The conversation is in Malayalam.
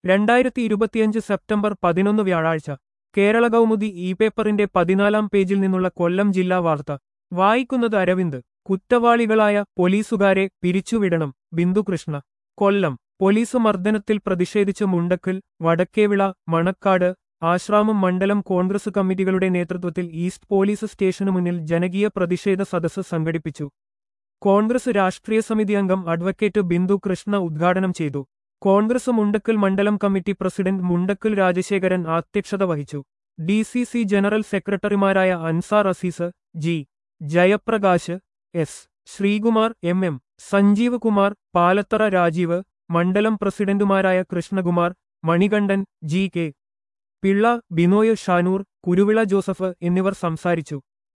രണ്ടായിരത്തി ഇരുപത്തിയഞ്ച് സെപ്റ്റംബർ പതിനൊന്ന് വ്യാഴാഴ്ച കേരള കൗമുദി ഇ പേപ്പറിന്റെ പതിനാലാം പേജിൽ നിന്നുള്ള കൊല്ലം ജില്ലാ വാർത്ത വായിക്കുന്നത് അരവിന്ദ് കുറ്റവാളികളായ പോലീസുകാരെ പിരിച്ചുവിടണം ബിന്ദുകൃഷ്ണ കൊല്ലം പോലീസ് മർദ്ദനത്തിൽ പ്രതിഷേധിച്ച് മുണ്ടക്കൽ വടക്കേവിള മണക്കാട് ആശ്രാമം മണ്ഡലം കോൺഗ്രസ് കമ്മിറ്റികളുടെ നേതൃത്വത്തിൽ ഈസ്റ്റ് പോലീസ് സ്റ്റേഷനു മുന്നിൽ ജനകീയ പ്രതിഷേധ സദസ്സ് സംഘടിപ്പിച്ചു കോൺഗ്രസ് രാഷ്ട്രീയ സമിതി അംഗം അഡ്വക്കേറ്റ് ബിന്ദു കൃഷ്ണ ഉദ്ഘാടനം ചെയ്തു കോൺഗ്രസ് മുണ്ടക്കൽ മണ്ഡലം കമ്മിറ്റി പ്രസിഡന്റ് മുണ്ടക്കൽ രാജശേഖരൻ അധ്യക്ഷത വഹിച്ചു ഡി സി സി ജനറൽ സെക്രട്ടറിമാരായ Ansar Azeez G Jayaprakash S Sreekumar M M Sanjeev Kumar Palathara Rajeev മണ്ഡലം പ്രസിഡന്റുമാരായ കൃഷ്ണകുമാർ മണികണ്ഠൻ ജി കെ പിള്ള ബിനോയ് ഷാനൂർ കുരുവിള ജോസഫ് എന്നിവർ സംസാരിച്ചു